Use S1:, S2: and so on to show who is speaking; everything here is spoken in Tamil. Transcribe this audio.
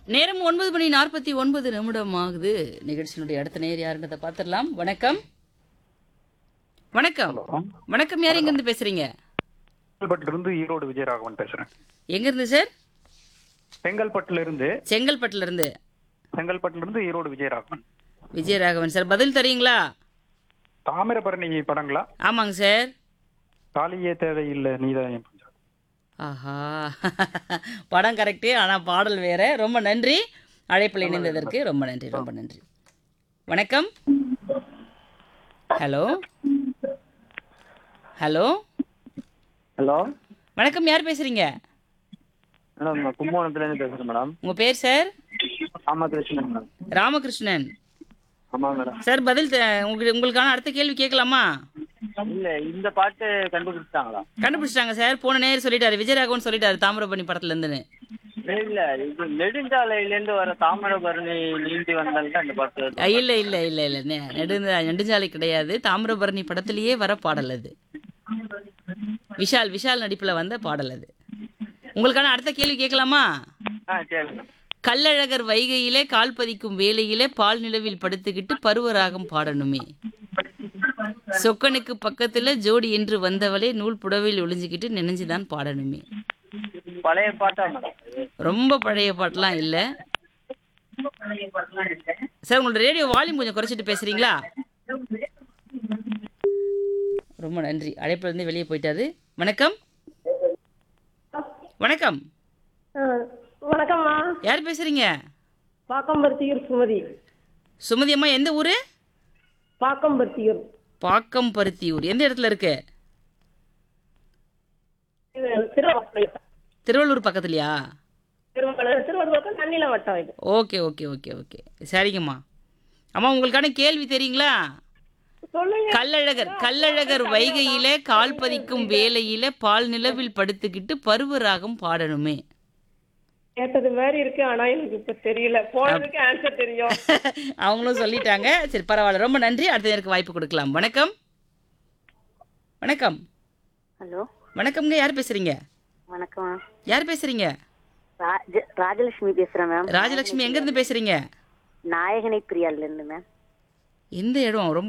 S1: நேரம் ஒன்பது மணி நாற்பத்தி ஒன்பது நிமிடம் ஆகுது நிகழ்ச்சியினுடைய அடுத்த நேர் யாருன்றதை பார்த்துடலாம் வணக்கம் வணக்கம் வணக்கம் யார் எங்கேருந்து பேசுறீங்க
S2: செங்கல்பட்டுல இருந்து ஈரோடு விஜயராகவன் பேசுறேன்
S1: எங்கேருந்து சார்
S2: செங்கல்பட்டுல இருந்து
S1: செங்கல்பட்டுல இருந்து
S2: செங்கல்பட்டுல இருந்து ஈரோடு விஜயராகவன்
S1: விஜயராகவன் சார் பதில் தரீங்களா
S2: தாமிரபரணி படங்களா
S1: ஆமாங்க சார்
S2: தாலியே தேவையில்லை நீதான் என் பஞ்சாதி.
S1: ஆஹா படம் கரெக்டு ஆனால் பாடல் வேற ரொம்ப நன்றி அழைப்பில் இணைந்ததற்கு ரொம்ப நன்றி ரொம்ப நன்றி வணக்கம் ஹலோ ஹலோ
S3: ஹலோ
S1: வணக்கம் யார் பேசுறீங்க
S3: மேடம் நான் கும்பகோணத்துலேருந்து பேசுகிறேன் மேடம்
S1: உங்க பேர் சார்
S3: ராமகிருஷ்ணன் மேடம்
S1: ராமகிருஷ்ணன்
S3: ஆமாம் மேடம்
S1: சார் பதில் த- உங்களுக்கு உங்களுக்கான அடுத்த கேள்வி கேட்கலாமா
S3: இல்லை இந்த பாட்டு கண்டுபிடிச்சிட்டாங்களா
S1: கண்டுபிடிச்சிட்டாங்க சார் போன நேர் சொல்லிட்டாரு விஜயராகவன் சொல்லிட்டாரு தாமிரபரணி படத்துல இருந்துன்னு
S3: இல்லை இது நெடுஞ்சாலையிலேருந்து வர தாமிரபரணி நீந்தி வந்தால்தான் இந்த பாட்டு வருது.
S1: அஹ் இல்ல இல்ல இல்ல இல்ல நெ- நெடுஞ்சா நெடுஞ்சாலை கிடையாது தாமிரபரணி படத்திலேயே வர பாடல் அது விஷால் விஷால் நடிப்புல வந்த பாடல் அது உங்களுக்கான அடுத்த கேள்வி கேட்கலாமா
S3: ஆ சரி மேடம்
S1: கள்ளழகர் வைகையிலே கால் பதிக்கும் வேளையிலே பால் நிலவில் படுத்துக்கிட்டு பருவராகம் பாடணுமே சொக்கனுக்கு பக்கத்துல ஜோடி என்று வந்தவளே நூல் புடவையில் ஒளிஞ்சுக்கிட்டு நினைஞ்சுதான் பாடணுமே
S3: பழைய பாட்டா மேடம் இது?
S1: ரொம்ப பழைய பாட்டெல்லாம் இல்ல சார் உங்களோட ரேடியோ வால்யூம் கொஞ்சம் குறைச்சிட்டு பேசுறீங்களா ரொம்ப நன்றி அழைப்புல இருந்து வெளியே போயிட்டாரு வணக்கம் வணக்கம்
S4: ஆ, வணக்கம்மா
S1: யார் பேசுறீங்க
S4: பாக்கம்பருத்தியூர் சுமதி
S1: சுமதி அம்மா எந்த ஊரு
S4: பாக்கம்பருத்தியூர்
S1: பாக்கம் பருத்தியூர் எந்த இடத்துல இருக்கு
S4: இது திருவள்ளூர்
S1: திருவள்ளூர் பக்கத்துலயா
S4: திருவள்ளூர் திருவள்ளூர் பக்கம் நன்னில வட்டம் இது
S1: ஓகே ஓகே ஓகே ஓகே சரிங்கம்மா அம்மா உங்களுக்கான கேள்வி தெரியுங்களா
S4: சொல்லுங்க
S1: கள்ளழகர் கள்ளழகர் வைகையிலே கால் பதிக்கும் வேளையில பால் நிலவில் படுத்துக்கிட்டு பருவராகம் பாடணுமே
S4: கேட்டது மாதிரி இருக்கு ஆனா எனக்கு இப்ப தெரியல போனதுக்கு ஆன்சர் தெரியும்
S1: அவங்களும் சொல்லிட்டாங்க சரி பரவாயில்ல ரொம்ப நன்றி அடுத்த நேருக்கு வாய்ப்பு கொடுக்கலாம் வணக்கம் வணக்கம்
S5: ஹலோ
S1: வணக்கம்ங்க யார் பேசுறீங்க
S5: வணக்கம்
S1: யார் பேசுறீங்க
S5: ராஜ ராஜலட்சுமி பேசுறேன் மேம்
S1: ராஜலட்சுமி எங்க இருந்து பேசுறீங்க
S5: நாயகனை பிரியால இருந்து மேம்
S1: எந்த இடம் ரொம்ப